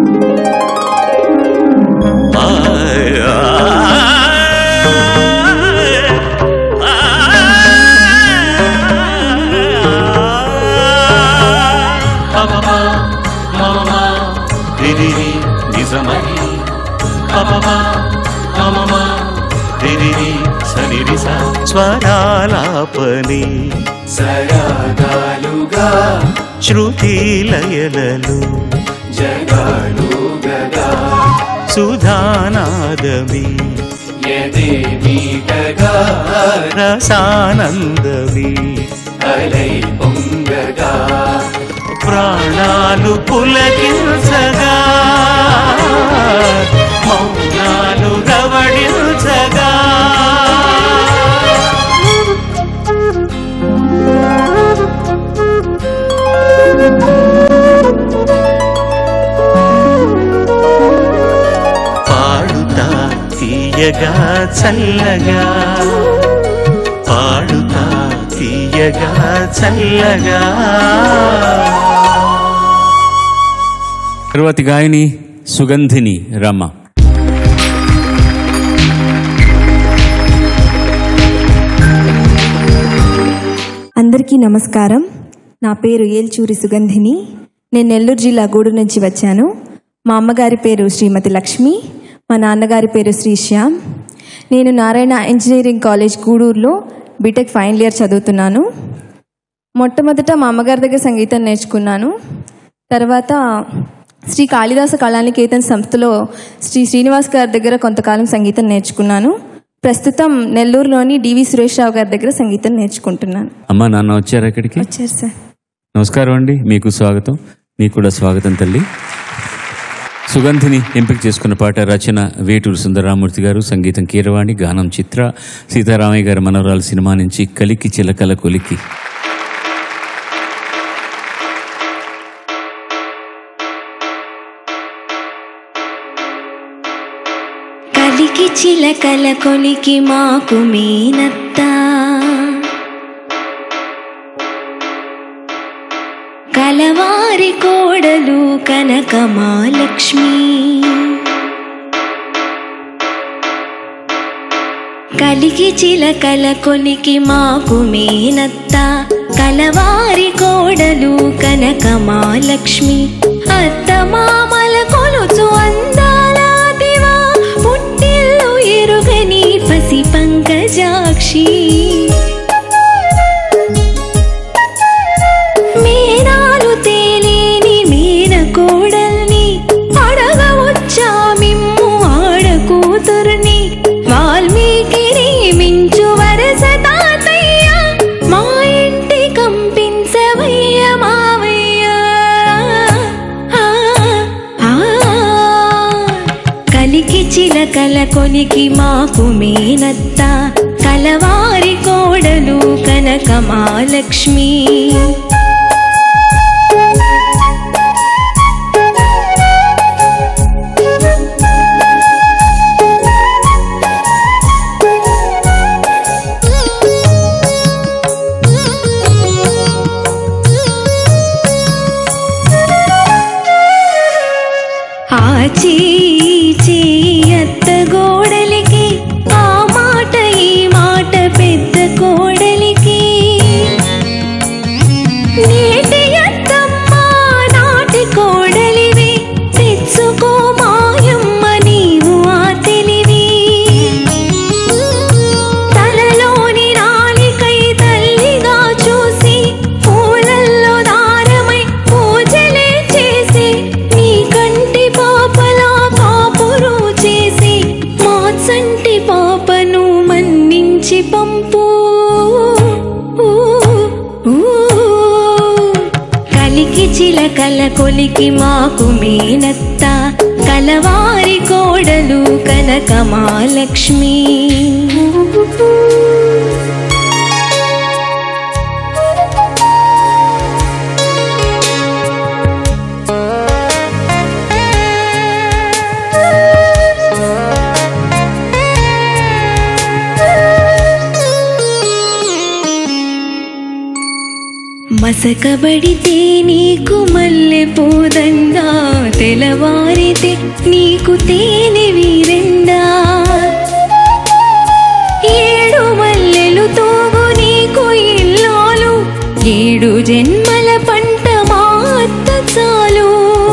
స్వరాలాపని సరాగాలుగా శృతి లయలలు జగాలు గగా సుధానాదమి ఎదే మీటగా రసానందమి అలై పొంగగా ప్రాణాలు పులకించగా మౌనాలు రవడించగా పాడుతా తీయగా చల్లగా పాడుతా తీయగా చల్లగా తరువాతి గాయని సుగంధిని రమ అందరికీ నమస్కారం నా పేరు ఏల్చూరి సుగంధిని నేను నెల్లూరు జిల్లా గూడూరు నుంచి వచ్చాను మా అమ్మగారి పేరు శ్రీమతి లక్ష్మి మా నాన్నగారి పేరు శ్రీశ్యామ్ నేను నారాయణ ఇంజనీరింగ్ కాలేజ్ గూడూరులో బీటెక్ ఫైనల్ ఇయర్ చదువుతున్నాను మొట్టమొదట మా అమ్మగారి దగ్గర సంగీతం నేర్చుకున్నాను తర్వాత శ్రీ కాళిదాస కళానికేతన్ సంస్థలో శ్రీ శ్రీనివాస్ గారి దగ్గర కొంతకాలం సంగీతం నేర్చుకున్నాను ప్రస్తుతం నెల్లూరులోని డివి సురేష్ రావు గారి దగ్గర సంగీతం నేర్చుకుంటున్నాను అమ్మ నాన్న వచ్చారు ఇక్కడికి వచ్చారు సార్ నమస్కారం అండి మీకు స్వాగతం మీకు కూడా స్వాగతం తల్లి సుగంధిని ఎంపిక చేసుకున్న పాట రచన వేటూరు సుందరరామూర్తి గారు సంగీతం కీరవాణి గానం చిత్ర సీతారామయ్య గారి మనవరాలు సినిమా నుంచి కలికి చిలకల కొలికి కలికి చిలకల కొలికి మాకు మీనత్త కలవారి కోడలు కనక మహాలక్ష్మి కలికి చిలకల కొలికి మాకు మీనత్త కలవారి కోడలు కనక మహాలక్ష్మి అత్త మామల కొలుచు అందాల దివా పుట్టిల్లు ఎరుగని పసి పంకజాక్షి మీనాలు తేలేని మీన కోడల్ని అడగవచ్చా మిమ్ము ఆడ కూతుర్ని వాల్మీకిని మించు వరస తాతయ్య మా ఇంటి కంపించవయ్య మావయ్య ఆ, ఆ, కలికి చిలకల కొలికి మాకు మేనత్త కలవారి కోడలు కనక మహాలక్ష్మి ఆచి అత్త గోడలికి ఆ మాట ఈ మాట పెద్ద కోడలికి నేటి అత్తమ్మ నాటి కోడలివి తెచ్చుకో మాయమ్మ నీవు ఆ తెలివి తలలోని నాలికై తల్లిగా చూసి పూలల్లో దారమై పూజలే చేసి నీ కంటి పాపలా కాపురు చేసి మా చంటి పాపను మన్నించి పంపు ఊ, ఊ. కలికి చిలకల కొలికి మాకు మేనత్త కలవారి కోడలు కనక మహాలక్ష్మి మసకబడితే నీకు మల్లె పూదండా తెలవారితే నీకు తేనె వీరెండా ఏడు మల్లెలు తోగు నీకు ఇల్లాలు ఏడు జన్మల పంట మాత్త చాలు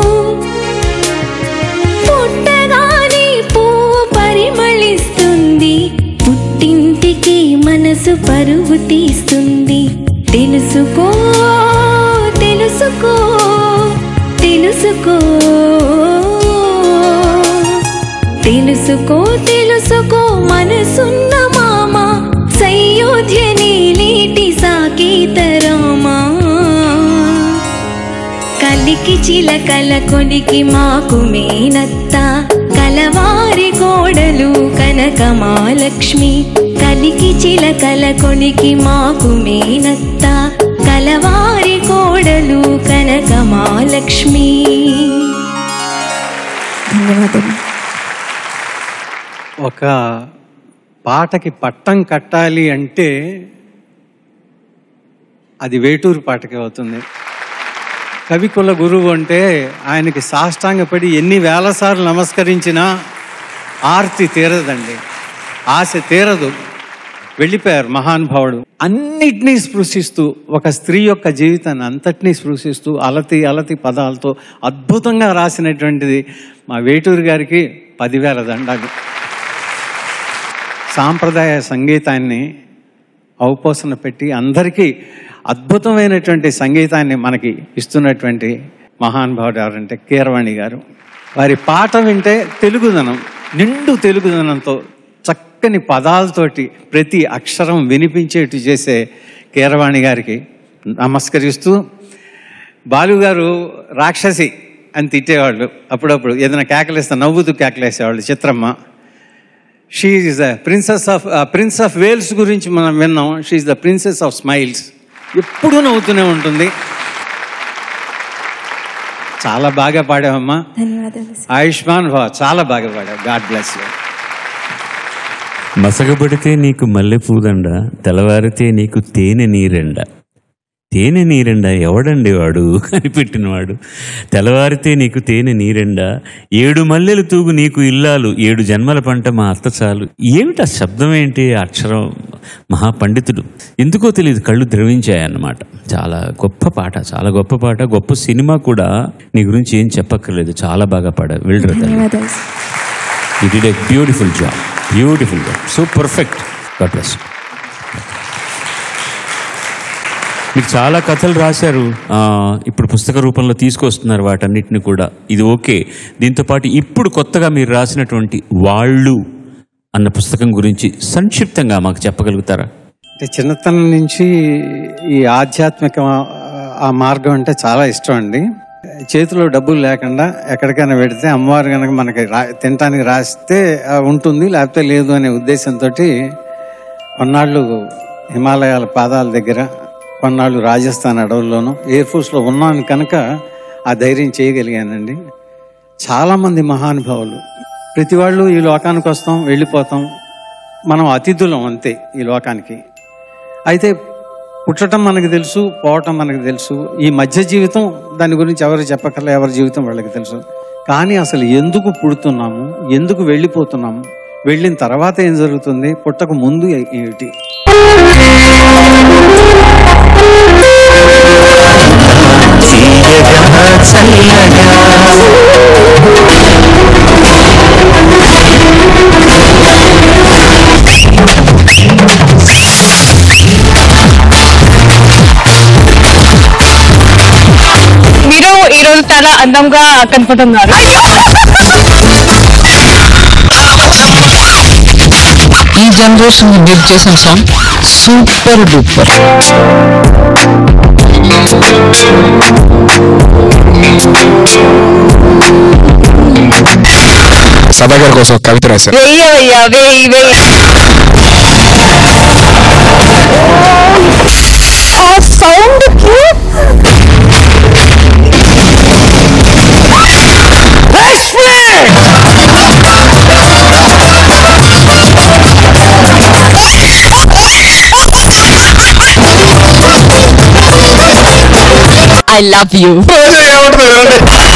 పుట్టగానే పువ్వు పరిమళిస్తుంది పుట్టింటికి మనసు పరుగు తీస్తుంది తెలుసుకో తెలుసుకో తెలుసుకో తెలుసుకో తెలుసుకో మనసున్న మామ సయోధ్య నీలేటి సాకేత రామా కలికి చిలకల కొలికి మాకు మేనత్త కలవారి కోడలు కనకమాలక్ష్మి కలికి చిలకల కొలికి మాకు మేనత్త కలవారి కోడలు కనకమాలక్ష్మి ధన్యవాదాలు ఒక పాటకి పట్టం కట్టాలి అంటే అది వేటూరు పాటకే అవుతుంది కవికుల గురువు అంటే ఆయనకి సాష్టాంగపడి ఎన్ని వేల సార్లు నమస్కరించినా ఆర్తి తీరదండి ఆశ తీరదు వెళ్ళిపోయారు మహానుభావుడు అన్నిటినీ స్పృశిస్తూ ఒక స్త్రీ యొక్క జీవితాన్ని అంతటినీ స్పృశిస్తూ అలతి అలతి పదాలతో అద్భుతంగా రాసినటువంటిది మా వేటూరు గారికి పదివేల దండాలు సాంప్రదాయ సంగీతాన్ని అవపోసన పెట్టి అందరికీ అద్భుతమైనటువంటి సంగీతాన్ని మనకి ఇస్తున్నటువంటి మహానుభావుడు ఎవరంటే కీరవాణి గారు వారి పాట వింటే తెలుగుదనం నిండు తెలుగుదనంతో చక్కని పదాలతోటి ప్రతి అక్షరం వినిపించేట్టు చేసే కీరవాణి గారికి నమస్కరిస్తూ బాలుగారు రాక్షసి అని తిట్టేవాళ్ళు అప్పుడప్పుడు ఏదైనా కేకలేస్తే నవ్వుతూ కేకలేసేవాళ్ళు Chitramma she is the princess of prince of Wales గురించి మనం విన్నాం she is the princess of smiles ఎప్పుడూ నవ్వుతూనే ఉంటుంది చాలా బాగా పాడావమ్మా ధన్యవాదాలు సార్. ఆయుష్మాన్ భవ చాలా బాగా పాడావు గాడ్ బ్లెస్ యూ మసగబడితే నీకు మల్లెపూదండ తెల్లవారితే నీకు తేనె నీరెండ తేనె నీరెండ ఎవడండి వాడు కనిపెట్టినవాడు తెల్లవారితే నీకు తేనె నీరెండ ఏడు మల్లెలు తూగు నీకు ఇల్లాలు ఏడు జన్మల పంట మా అత్త చాలు ఏమిటి ఆ శబ్దం ఏంటి ఆ అక్షరం మహాపండితుడు ఎందుకో తెలియదు కళ్ళు ద్రవించాయన్నమాట చాలా గొప్ప పాట చాలా గొప్ప పాట గొప్ప సినిమా కూడా నీ గురించి ఏం చెప్పక్కర్లేదు చాలా బాగా పాడా వెళ్ళరు ధన్యవాదాలు sir. You did a beautiful job beautiful job so perfect God bless మీకు చాలా కథలు రాశారు ఆ, ఇప్పుడు పుస్తక రూపంలో తీసుకొస్తున్నారు వాటన్నిటిని కూడా ఇది ఓకే దీంతో పాటు ఇప్పుడు కొత్తగా మీరు రాసినటువంటి వాళ్ళు అన్న పుస్తకం గురించి సంక్షిప్తంగా మాకు చెప్పగలుగుతారా అంటే చిన్నతనం నుంచి ఈ ఆధ్యాత్మిక ఆ మార్గం అంటే చాలా ఇష్టం అండి చేతిలో డబ్బులు లేకుండా ఎక్కడికైనా పెడితే అమ్మవారు కనుక మనకి రా తినటానికి రాస్తే ఆ, ఉంటుంది లేకపోతే లేదు అనే ఉద్దేశంతో కొన్నాళ్ళు హిమాలయాల పాదాల దగ్గర కొన్నాళ్ళు రాజస్థాన్ అడవుల్లోనూ ఎయిర్ ఫోర్స్లో ఉన్నాను కనుక ఆ ధైర్యం చేయగలిగానండి చాలామంది మహానుభావులు ప్రతి వాళ్ళు ఈ లోకానికి వస్తాం వెళ్ళిపోతాం మనం అతిథులం అంతే ఈ లోకానికి అయితే పుట్టడం మనకు తెలుసు పోవటం మనకు తెలుసు ఈ మధ్య జీవితం దాని గురించి ఎవరు చెప్పకర్లే ఎవరి జీవితం వాళ్ళకి తెలుసు కానీ అసలు ఎందుకు పుడుతున్నాము ఎందుకు వెళ్ళిపోతున్నాము వెళ్ళిన తర్వాత ఏం జరుగుతుంది పుట్టక ముందు ఏ- ఏమిటి తీయగా చల్లగా మీరు ఈ రోజు చాలా అందంగా కనపడుతున్నారు ఈ జనరేషన్ మీరు చేసిన సాంగ్ సూపర్ డూపర్ సభా గారి కోసం ఒక కవిత రాశారు వెయ్యవయ్యా వెయ్యి వెయ్యి ఆ సౌండ్ కి ఐ లవ్ యూ రోజు ఏమంటుంది వినండి